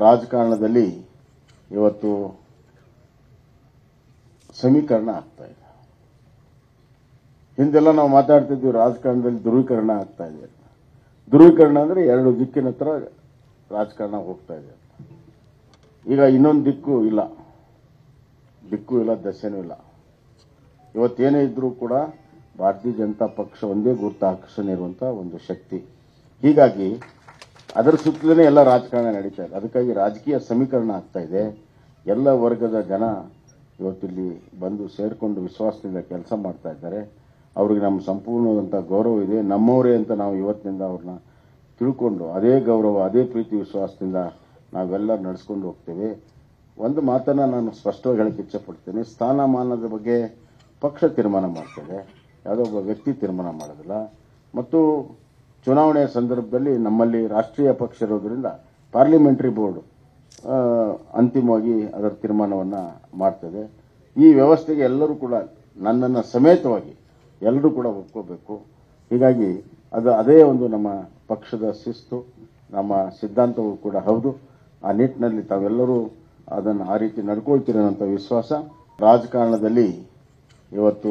ರಾಜಕಾರಣದಲ್ಲಿ ಇವತ್ತು ಸಮೀಕರಣ ಆಗ್ತಾ ಇದೆ ಹಿಂದೆಲ್ಲ ನಾವು ಮಾತಾಡ್ತಿದ್ವಿ ರಾಜಕಾರಣದಲ್ಲಿ ಧ್ರುವೀಕರಣ ಆಗ್ತಾ ಇದೆ ಅಂತ. ಧ್ರುವೀಕರಣ ಅಂದ್ರೆ ಎರಡು ದಿಕ್ಕಿನ ಹತ್ರ ರಾಜಕಾರಣ ಹೋಗ್ತಾ ಇದೆ ಅಂತ. ಈಗ ಇನ್ನೊಂದು ದಿಕ್ಕು ಇಲ್ಲ ದಿಕ್ಕು ಇಲ್ಲ ದಶೆನೂ ಇಲ್ಲ ಇವತ್ತೇನೇ ಇದ್ರೂ ಕೂಡ ಭಾರತೀಯ ಜನತಾ ಪಕ್ಷ ಒಂದೇ ಗುರುತ ಆಕರ್ಷಣೆ ಇರುವಂತಹ ಒಂದು ಶಕ್ತಿ ಹೀಗಾಗಿ ಅದರ ಸುತ್ತಲೇ ಎಲ್ಲ ರಾಜಕಾರಣ ನಡೀತಾ ಇದೆ ಅದಕ್ಕಾಗಿ ರಾಜಕೀಯ ಸಮೀಕರಣ ಆಗ್ತಾ ಇದೆ ಎಲ್ಲ ವರ್ಗದ ಜನ ಇವತ್ತಿಲ್ಲಿ ಬಂದು ಸೇರಿಕೊಂಡು ವಿಶ್ವಾಸದಿಂದ ಕೆಲಸ ಮಾಡ್ತಾ ಇದ್ದಾರೆ ಅವ್ರಿಗೆ ನಮ್ಮ ಸಂಪೂರ್ಣವಾದಂಥ ಗೌರವ ಇದೆ ನಮ್ಮವರೇ ಅಂತ ನಾವು ಇವತ್ತಿನಿಂದ ಅವ್ರನ್ನ ತಿಳ್ಕೊಂಡು ಅದೇ ಗೌರವ ಅದೇ ಪ್ರೀತಿ ವಿಶ್ವಾಸದಿಂದ ನಾವೆಲ್ಲ ನಡೆಸ್ಕೊಂಡು ಹೋಗ್ತೇವೆ ಒಂದು ಮಾತನ್ನ ನಾನು ಸ್ಪಷ್ಟವಾಗಿ ಹೇಳಕ್ಕೆ ಇಚ್ಛಪಡ್ತೇನೆ ಸ್ಥಾನಮಾನದ ಬಗ್ಗೆ ಪಕ್ಷ ತೀರ್ಮಾನ ಮಾಡ್ತದೆ ಯಾವುದೋ ಒಬ್ಬ ವ್ಯಕ್ತಿ ತೀರ್ಮಾನ ಮಾಡೋದಿಲ್ಲ ಮತ್ತು ಚುನಾವಣೆಯ ಸಂದರ್ಭದಲ್ಲಿ ನಮ್ಮಲ್ಲಿ ರಾಷ್ಟ್ರೀಯ ಪಕ್ಷ ಇರೋದ್ರಿಂದ ಪಾರ್ಲಿಮೆಂಟರಿ ಬೋರ್ಡ್ ಆ, ಅಂತಿಮವಾಗಿ ಅದರ ತೀರ್ಮಾನವನ್ನು ಮಾಡ್ತದೆ ಈ ವ್ಯವಸ್ಥೆಗೆ ಎಲ್ಲರೂ ಕೂಡ ನನ್ನನ್ನು ಸಮೇತವಾಗಿ ಎಲ್ಲರೂ ಕೂಡ ಒಪ್ಕೋಬೇಕು ಹೀಗಾಗಿ ಅದು ಅದೇ ಒಂದು ನಮ್ಮ ಪಕ್ಷದ ಶಿಸ್ತು ನಮ್ಮ ಸಿದ್ಧಾಂತವೂ ಕೂಡ ಹೌದು ಆ ನಿಟ್ಟಿನಲ್ಲಿ ತಾವೆಲ್ಲರೂ ಅದನ್ನು ಆ ರೀತಿ ನಡ್ಕೊಳ್ತೀರಿ ಅನ್ನೋಂಥ ವಿಶ್ವಾಸ ರಾಜಕಾರಣದಲ್ಲಿ ಇವತ್ತು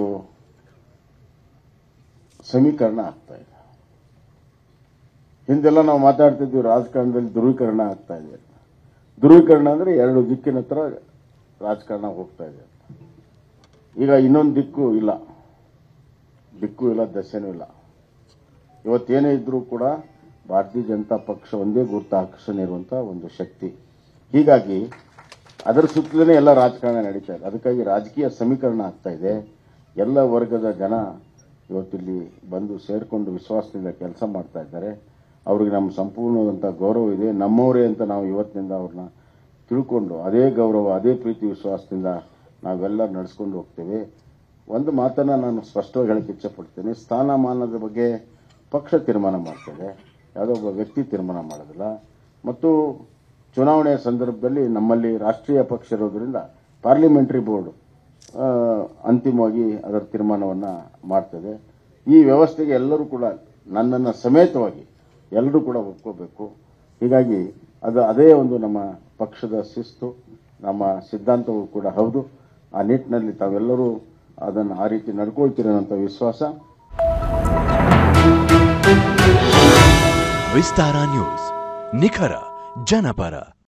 ಸಮೀಕರಣ ಆಗ್ತಾ ಇದೆ ಹಿಂದೆಲ್ಲ ನಾವು ಮಾತಾಡ್ತಿದ್ವಿ ರಾಜಕಾರಣದಲ್ಲಿ ಧ್ರುವೀಕರಣ ಆಗ್ತಾ ಇದೆ ಅಂತ. ಧ್ರುವೀಕರಣ ಅಂದ್ರೆ ಎರಡು ದಿಕ್ಕಿನ ಹತ್ರ ರಾಜಕಾರಣ ಹೋಗ್ತಾ ಇದೆ ಅಂತ. ಈಗ ಇನ್ನೊಂದು ದಿಕ್ಕು ಇಲ್ಲ ದಿಕ್ಕು ಇಲ್ಲ ದಶೆನೂ ಇಲ್ಲ ಇವತ್ತೇನೇ ಇದ್ರೂ ಕೂಡ ಭಾರತೀಯ ಜನತಾ ಪಕ್ಷ ಒಂದೇ ಗುರುತ ಆಕರ್ಷಣೆ ಇರುವಂತಹ ಒಂದು ಶಕ್ತಿ ಹೀಗಾಗಿ ಅದರ ಸುತ್ತಲೇ ಎಲ್ಲ ರಾಜಕಾರಣ ನಡೀತಾ ಇದೆ ಅದಕ್ಕಾಗಿ ರಾಜಕೀಯ ಸಮೀಕರಣ ಆಗ್ತಾ ಇದೆ ಎಲ್ಲ ವರ್ಗದ ಜನ ಇವತ್ತಿಲ್ಲಿ ಬಂದು ಸೇರಿಕೊಂಡು ವಿಶ್ವಾಸದಿಂದ ಕೆಲಸ ಮಾಡ್ತಾ ಇದ್ದಾರೆ ಅವ್ರಿಗೆ ನಮ್ಮ ಸಂಪೂರ್ಣವಾದಂಥ ಗೌರವ ಇದೆ ನಮ್ಮವರೇ ಅಂತ ನಾವು ಇವತ್ತಿನಿಂದ ಅವ್ರನ್ನ ತಿಳ್ಕೊಂಡು ಅದೇ ಗೌರವ ಅದೇ ಪ್ರೀತಿ ವಿಶ್ವಾಸದಿಂದ ನಾವೆಲ್ಲ ನಡೆಸ್ಕೊಂಡು ಹೋಗ್ತೇವೆ ಒಂದು ಮಾತನ್ನ ನಾನು ಸ್ಪಷ್ಟವಾಗಿ ಹೇಳಕ್ಕೆ ಇಚ್ಛಪಡ್ತೇನೆ ಸ್ಥಾನಮಾನದ ಬಗ್ಗೆ ಪಕ್ಷ ತೀರ್ಮಾನ ಮಾಡ್ತದೆ ಯಾವುದೋ ಒಬ್ಬ ವ್ಯಕ್ತಿ ತೀರ್ಮಾನ ಮಾಡೋದಿಲ್ಲ ಮತ್ತು ಚುನಾವಣೆಯ ಸಂದರ್ಭದಲ್ಲಿ ನಮ್ಮಲ್ಲಿ ರಾಷ್ಟ್ರೀಯ ಪಕ್ಷ ಇರೋದ್ರಿಂದ ಪಾರ್ಲಿಮೆಂಟರಿ ಬೋರ್ಡ್ ಆ, ಅಂತಿಮವಾಗಿ ಅದರ ತೀರ್ಮಾನವನ್ನು ಮಾಡ್ತದೆ ಈ ವ್ಯವಸ್ಥೆಗೆ ಎಲ್ಲರೂ ಕೂಡ ನನ್ನನ್ನು ಸಮೇತವಾಗಿ ಎಲ್ಲರೂ ಕೂಡ ಒಪ್ಕೋಬೇಕು ಹೀಗಾಗಿ ಅದು ಅದೇ ಒಂದು ನಮ್ಮ ಪಕ್ಷದ ಶಿಸ್ತು ನಮ್ಮ ಸಿದ್ಧಾಂತವೂ ಕೂಡ ಹೌದು ಆ ನಿಟ್ಟಿನಲ್ಲಿ ತಾವೆಲ್ಲರೂ ಅದನ್ನು ಆ ರೀತಿ ನಡ್ಕೊಳ್ತೀರಿ ಅನ್ನೋಂಥ ವಿಶ್ವಾಸ ವಿಸ್ತಾರ ನ್ಯೂಸ್ ನಿಖರ ಜನಪರ